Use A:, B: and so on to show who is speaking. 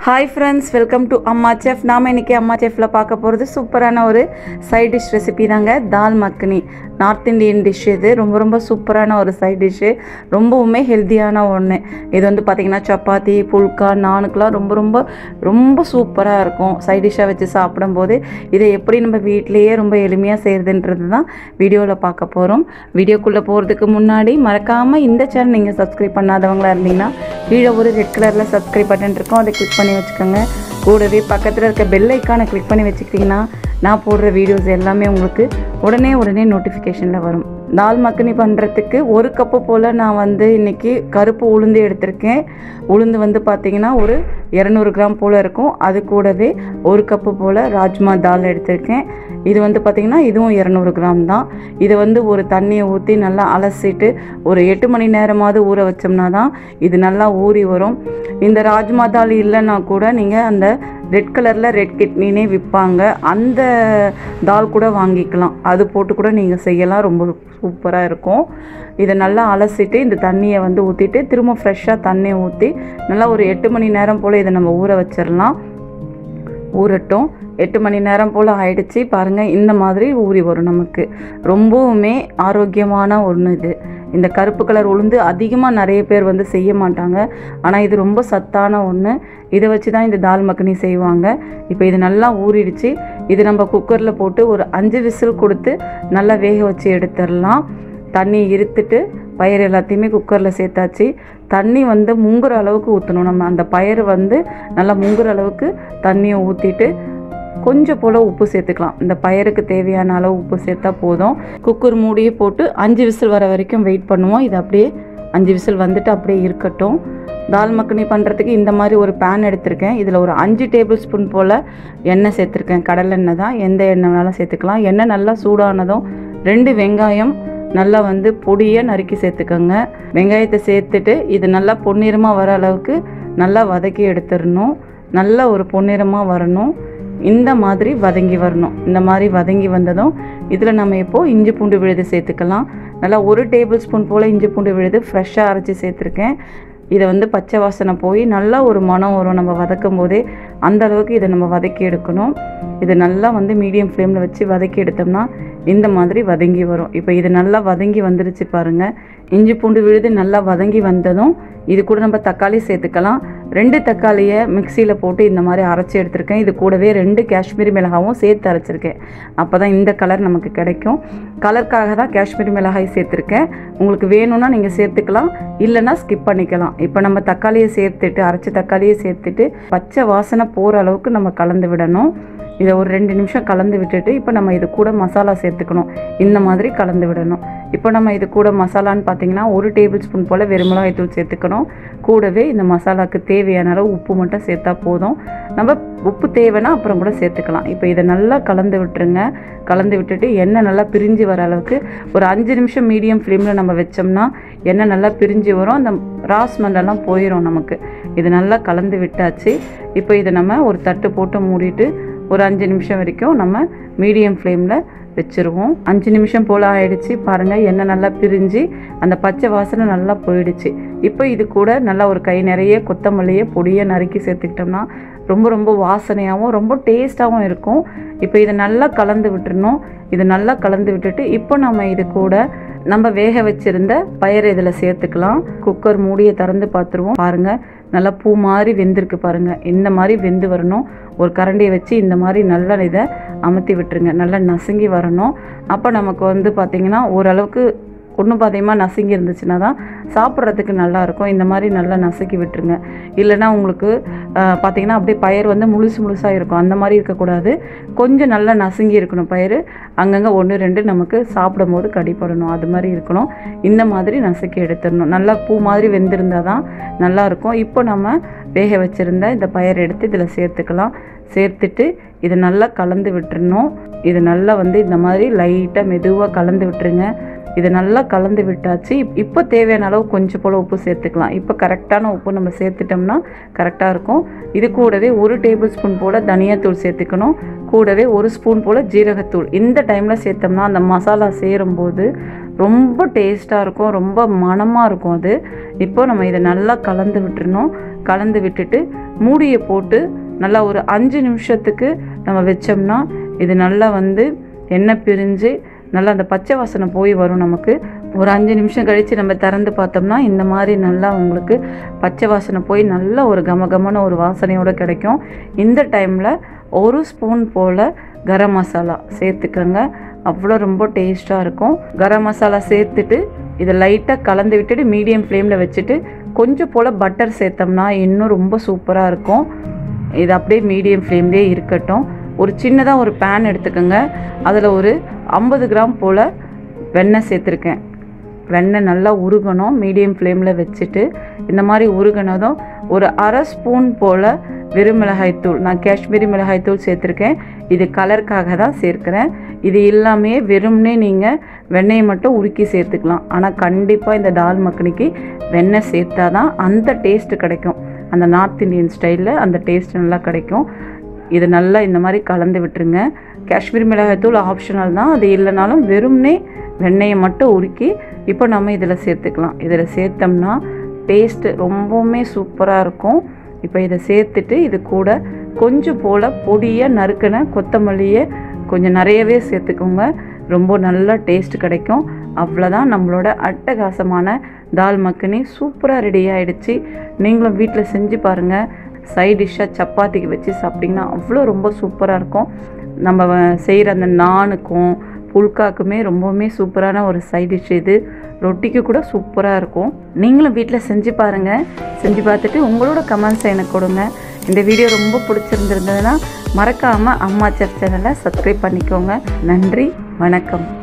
A: hi friends welcome to Amma chef நாம் இன்றைக்கி அம்மா செஃப்பில் பார்க்க போகிறது சூப்பரான ஒரு சைட் டிஷ் ரெசிபி தாங்க dal makhani north Indian dish இது ரொம்ப ரொம்ப சூப்பரான ஒரு சைட் டிஷ்ஷு ரொம்பவுமே ஹெல்த்தியான ஒன்று இது வந்து பார்த்திங்கன்னா சப்பாத்தி புல்கா நானுக்கெலாம் ரொம்ப ரொம்ப ரொம்ப சூப்பராக இருக்கும் சைட் டிஷ்ஷாக வச்சு சாப்பிடும்போது இதை எப்படி நம்ம வீட்டிலேயே ரொம்ப எளிமையாக செய்கிறதுன்றது தான் வீடியோவில் பார்க்க போகிறோம் வீடியோக்குள்ளே போகிறதுக்கு முன்னாடி மறக்காமல் இந்த சேனல் நீங்கள் சப்ஸ்கிரைப் பண்ணாதவங்களா இருந்தீங்கன்னா கீழே ஒரு ரெட் கலரில் சப்ஸ்கிரைப் பட்டன் இருக்கும் அதை கிளிக் பண்ணி வச்சுக்கோங்க கூடவே பக்கத்தில் இருக்க பெல் ஐக்கானை கிளிக் பண்ணி வச்சுக்கிட்டிங்கன்னா நான் போடுற வீடியோஸ் எல்லாமே உங்களுக்கு உடனே உடனே நோட்டிஃபிகேஷனில் வரும் தால் மக்கனி பண்ணுறதுக்கு ஒரு கப்பு போல் நான் வந்து இன்றைக்கி கருப்பு உளுந்து எடுத்திருக்கேன் உளுந்து வந்து பார்த்திங்கன்னா ஒரு இரநூறு கிராம் போல் இருக்கும் அது கூடவே ஒரு கப்பு போல் ராஜ்மா தால் எடுத்திருக்கேன் இது வந்து பார்த்திங்கன்னா இதுவும் இரநூறு கிராம் தான் இதை வந்து ஒரு தண்ணியை ஊற்றி நல்லா அலசிட்டு ஒரு எட்டு மணி நேரமாவது ஊற வச்சோம்னா தான் இது நல்லா ஊறி வரும் இந்த ராஜ்மா தால் இல்லைன்னா கூட நீங்கள் அந்த ரெட் கலரில் ரெட் கிட்னினே விற்பாங்க அந்த தால் கூட வாங்கிக்கலாம் அது போட்டு கூட நீங்கள் செய்யலாம் ரொம்ப சூப்பராக இருக்கும் இதை நல்லா அலசிட்டு இந்த தண்ணியை வந்து ஊற்றிட்டு திரும்ப ஃப்ரெஷ்ஷாக தண்ணி ஊற்றி நல்லா ஒரு எட்டு மணி நேரம் போல் இதை நம்ம ஊற வச்சிடலாம் ஊறட்டும் எட்டு மணி நேரம் போல் ஆயிடுச்சு பாருங்கள் இந்த மாதிரி ஊறி வரும் நமக்கு ரொம்பவுமே ஆரோக்கியமான ஒன்று இது இந்த கருப்பு கலர் உளுந்து அதிகமாக நிறைய பேர் வந்து செய்ய மாட்டாங்க ஆனால் இது ரொம்ப சத்தான ஒன்று இதை வச்சு தான் இந்த தால் மக்கனி செய்வாங்க இப்போ இது நல்லா ஊறிடுச்சு இது நம்ம குக்கரில் போட்டு ஒரு அஞ்சு விசில் கொடுத்து நல்லா வேக வச்சு எடுத்துடலாம் தண்ணி இருத்துட்டு பயிர் எல்லாத்தையுமே குக்கரில் சேர்த்தாச்சு தண்ணி வந்து முங்குற அளவுக்கு ஊற்றணும் நம்ம அந்த பயிர் வந்து நல்லா முங்குற அளவுக்கு தண்ணியை ஊற்றிட்டு கொஞ்சம் போல் உப்பு சேர்த்துக்கலாம் இந்த பயிருக்கு தேவையான அளவு உப்பு சேர்த்தா போதும் குக்கர் மூடியே போட்டு அஞ்சு விசில் வர வரைக்கும் வெயிட் பண்ணுவோம் இது அப்படியே அஞ்சு விசில் வந்துட்டு அப்படியே இருக்கட்டும் தால் மக்கனி பண்ணுறதுக்கு இந்த மாதிரி ஒரு பேன் எடுத்திருக்கேன் இதில் ஒரு அஞ்சு டேபிள் ஸ்பூன் போல் எண்ணெய் சேர்த்துருக்கேன் கடல் எண்ணெய் தான் எந்த எண்ணெய் வேணாலும் சேர்த்துக்கலாம் எண்ணெய் நல்லா சூடானதும் ரெண்டு வெங்காயம் நல்லா வந்து பொடியை நறுக்கி சேர்த்துக்கோங்க வெங்காயத்தை சேர்த்துட்டு இது நல்லா பொன்னிறமாக வர அளவுக்கு நல்லா வதக்கி எடுத்துடணும் நல்லா ஒரு பொன்னிறமாக வரணும் இந்த மாதிரி வதங்கி வரணும் இந்த மாதிரி வதங்கி வந்ததும் இதில் நம்ம இப்போது இஞ்சி பூண்டு விழுது சேர்த்துக்கலாம் நல்லா ஒரு டேபிள் ஸ்பூன் போல் இஞ்சி பூண்டு விழுது ஃப்ரெஷ்ஷாக அரைச்சி சேர்த்துருக்கேன் இதை வந்து பச்சை வாசனை போய் நல்லா ஒரு மனம் வரும் நம்ம வதக்கும் போதே அந்த அளவுக்கு இதை நம்ம வதக்கி எடுக்கணும் இது நல்லா வந்து மீடியம் ஃப்ளேமில் வச்சு வதக்கி எடுத்தோம்னா இந்த மாதிரி வதங்கி வரும் இப்போ இது நல்லா வதங்கி வந்துருச்சு பாருங்கள் இஞ்சி பூண்டு விழுது நல்லா வதங்கி வந்ததும் இது கூட நம்ம தக்காளி சேர்த்துக்கலாம் ரெண்டு தக்காளியை மிக்சியில் போட்டு இந்த மாதிரி அரைச்சி எடுத்திருக்கேன் இது கூடவே ரெண்டு காஷ்மீரி மிளகாவும் சேர்த்து அரைச்சிருக்கேன் அப்போ தான் இந்த கலர் நமக்கு கிடைக்கும் கலருக்காக தான் காஷ்மீரி மிளகாய் சேர்த்துருக்கேன் உங்களுக்கு வேணும்னா நீங்கள் சேர்த்துக்கலாம் இல்லைன்னா ஸ்கிப் பண்ணிக்கலாம் இப்போ நம்ம தக்காளியை சேர்த்துட்டு அரைச்ச தக்காளியை சேர்த்துட்டு பச்சை வாசனை போகிற அளவுக்கு நம்ம கலந்து விடணும் இதை ஒரு ரெண்டு நிமிஷம் கலந்து விட்டுட்டு இப்போ நம்ம இது கூட மசாலா சேர்த்துக்கணும் இந்த மாதிரி கலந்து விடணும் இப்போ நம்ம இது கூட மசாலான்னு பார்த்தீங்கன்னா ஒரு டேபிள் ஸ்பூன் போல் வெறுமிளகாய் தூள் சேர்த்துக்கணும் கூடவே இந்த மசாலாவுக்கு தேவையான அளவு உப்பு மட்டும் சேர்த்தா போதும் நம்ம உப்பு தேவைன்னா அப்புறம் கூட சேர்த்துக்கலாம் இப்போ இதை நல்லா கலந்து விட்டுருங்க கலந்து விட்டுட்டு எண்ணெய் நல்லா பிரிஞ்சு வர அளவுக்கு ஒரு அஞ்சு நிமிஷம் மீடியம் ஃப்ளேமில் நம்ம வச்சோம்னா எண்ணெய் நல்லா பிரிஞ்சு வரும் அந்த ராஸ்மெல்லாம் போயிடும் நமக்கு இது நல்லா கலந்து விட்டாச்சு இப்போ இதை நம்ம ஒரு தட்டு போட்டு மூடிட்டு ஒரு அஞ்சு நிமிஷம் வரைக்கும் நம்ம மீடியம் ஃப்ளேமில் வச்சுருவோம் அஞ்சு நிமிஷம் போல் ஆயிடுச்சு பாருங்கள் எண்ணெய் நல்லா பிரிஞ்சு அந்த பச்சை வாசனை நல்லா போயிடுச்சு இப்போ இது கூட நல்லா ஒரு கை நிறைய கொத்தமல்லியை பொடியை நறுக்கி சேர்த்துக்கிட்டோம்னா ரொம்ப ரொம்ப வாசனையாகவும் ரொம்ப டேஸ்ட்டாகவும் இருக்கும் இப்போ இதை நல்லா கலந்து விட்டுறணும் இது நல்லா கலந்து விட்டுட்டு இப்போ நம்ம இது கூட நம்ம வேக வச்சுருந்த பயிர் இதில் சேர்த்துக்கலாம் குக்கர் மூடியை திறந்து பார்த்துருவோம் பாருங்கள் நல்லா பூ மாதிரி வெந்திருக்கு பாருங்கள் இந்த மாதிரி வெந்து வரணும் ஒரு கரண்டியை வச்சு இந்த மாதிரி நல்லா இதை அமுத்தி விட்டுருங்க நல்லா நசுங்கி வரணும் அப்போ நமக்கு வந்து பார்த்திங்கன்னா ஓரளவுக்கு ஒன்றும் பாதையமாக நசுங்கி இருந்துச்சுன்னா தான் சாப்பிட்றதுக்கு நல்லாயிருக்கும் இந்த மாதிரி நல்லா நசுக்கி விட்டுருங்க இல்லைன்னா உங்களுக்கு பார்த்திங்கன்னா அப்படியே பயிர் வந்து முழுசு முழுசாக இருக்கும் அந்த மாதிரி இருக்கக்கூடாது கொஞ்சம் நல்லா நசுங்கி இருக்கணும் பயிர் அங்கங்கே ஒன்று ரெண்டு நமக்கு சாப்பிடும் போது கடிப்படணும் அது மாதிரி இருக்கணும் இந்த மாதிரி நசுக்கி எடுத்துடணும் நல்லா பூ மாதிரி வெந்திருந்தால் தான் நல்லாயிருக்கும் இப்போ நம்ம வேக வச்சுருந்த இந்த பயிர் எடுத்து இதில் சேர்த்துக்கலாம் சேர்த்துட்டு இதை நல்லா கலந்து விட்டுறணும் இது நல்லா வந்து இந்த மாதிரி லைட்டாக மெதுவாக கலந்து விட்டுருங்க இதை நல்லா கலந்து விட்டாச்சு இப்போ தேவையான அளவு கொஞ்சம் போல் உப்பு சேர்த்துக்கலாம் இப்போ கரெக்டான உப்பு நம்ம சேர்த்துட்டோம்னா கரெக்டாக இருக்கும் இது கூடவே ஒரு டேபிள் ஸ்பூன் போல் தனியாத்தூள் சேர்த்துக்கணும் கூடவே ஒரு ஸ்பூன் போல் ஜீரகத்தூள் இந்த டைமில் சேர்த்தோம்னா அந்த மசாலா சேரும்போது ரொம்ப டேஸ்ட்டாக இருக்கும் ரொம்ப மணமாக இருக்கும் அது இப்போ நம்ம இதை நல்லா கலந்து விட்டுறணும் கலந்து விட்டுட்டு மூடியை போட்டு நல்லா ஒரு அஞ்சு நிமிஷத்துக்கு நம்ம வச்சோம்னா இது நல்லா வந்து எண்ணெய் பிரிஞ்சு நல்லா அந்த பச்சை வாசனை போய் வரும் நமக்கு ஒரு அஞ்சு நிமிஷம் கழித்து நம்ம திறந்து பார்த்தோம்னா இந்த மாதிரி நல்லா உங்களுக்கு பச்சை வாசனை போய் நல்ல ஒரு கமகமான ஒரு வாசனையோடு கிடைக்கும் இந்த டைமில் ஒரு ஸ்பூன் போல் கரம் மசாலா சேர்த்துக்கோங்க அவ்வளோ ரொம்ப டேஸ்ட்டாக இருக்கும் கரம் மசாலா சேர்த்துட்டு இதை லைட்டாக கலந்து விட்டுட்டு மீடியம் ஃப்ளேமில் வச்சுட்டு கொஞ்சம் போல் பட்டர் சேர்த்தோம்னா இன்னும் ரொம்ப சூப்பராக இருக்கும் இது அப்படியே மீடியம் ஃப்ளேம்லேயே இருக்கட்டும் ஒரு சின்னதாக ஒரு பேன் எடுத்துக்கோங்க அதில் ஒரு ஐம்பது கிராம் போல் வெண்ணெய் சேர்த்துருக்கேன் வெண்ணெய் நல்லா உருகணும் மீடியம் ஃப்ளேமில் வச்சுட்டு இந்த மாதிரி உருகினதும் ஒரு அரை ஸ்பூன் போல் வெறும் மிளகாய்த்தூள் நான் காஷ்மீரி மிளகாய்த்தூள் சேர்த்துருக்கேன் இது கலருக்காக தான் சேர்க்குறேன் இது எல்லாமே வெறும்னே நீங்கள் வெண்ணெயை மட்டும் உருக்கி சேர்த்துக்கலாம் ஆனால் கண்டிப்பாக இந்த தால் மக்னிக்கு வெண்ணெய் சேர்த்தா தான் அந்த டேஸ்ட்டு கிடைக்கும் அந்த நார்த் இந்தியன் ஸ்டைலில் அந்த டேஸ்ட் நல்லா கிடைக்கும் இது நல்லா இந்த மாதிரி கலந்து விட்டுருங்க காஷ்மீர் மிளகாய்த்தூள் ஆப்ஷனல் தான் அது இல்லைனாலும் வெறும்னே வெண்ணெயை மட்டும் உருக்கி இப்போ நம்ம இதில் சேர்த்துக்கலாம் இதில் சேர்த்தோம்னா டேஸ்ட்டு ரொம்பவுமே சூப்பராக இருக்கும் இப்போ இதை சேர்த்துட்டு இது கூட கொஞ்சம் போல் பொடியாக நறுக்கின கொத்தமல்லியை கொஞ்சம் நிறையவே சேர்த்துக்கோங்க ரொம்ப நல்ல டேஸ்ட் கிடைக்கும் அவ்வளோதான் நம்மளோட அட்டகாசமான தால் மக்கனி சூப்பராக ரெடி ஆகிடுச்சு நீங்களும் வீட்டில் செஞ்சு பாருங்கள் சைட் டிஷ்ஷாக சப்பாத்திக்கு வச்சு சாப்பிட்டிங்கன்னா அவ்வளோ ரொம்ப சூப்பராக இருக்கும் நம்ம செய்கிற அந்த நானுக்கும் புல்காக்குமே ரொம்பவுமே சூப்பரான ஒரு சைட் டிஷ் இது ரொட்டிக்கு கூட சூப்பராக இருக்கும் நீங்களும் வீட்டில் செஞ்சு பாருங்கள் செஞ்சு பார்த்துட்டு உங்களோட கமெண்ட்ஸை எனக்கு கொடுங்க இந்த வீடியோ ரொம்ப பிடிச்சிருந்துருந்ததுன்னா மறக்காமல் அம்மா செஃப் சேனலை சப்ஸ்கிரைப் பண்ணிக்கோங்க நன்றி வணக்கம்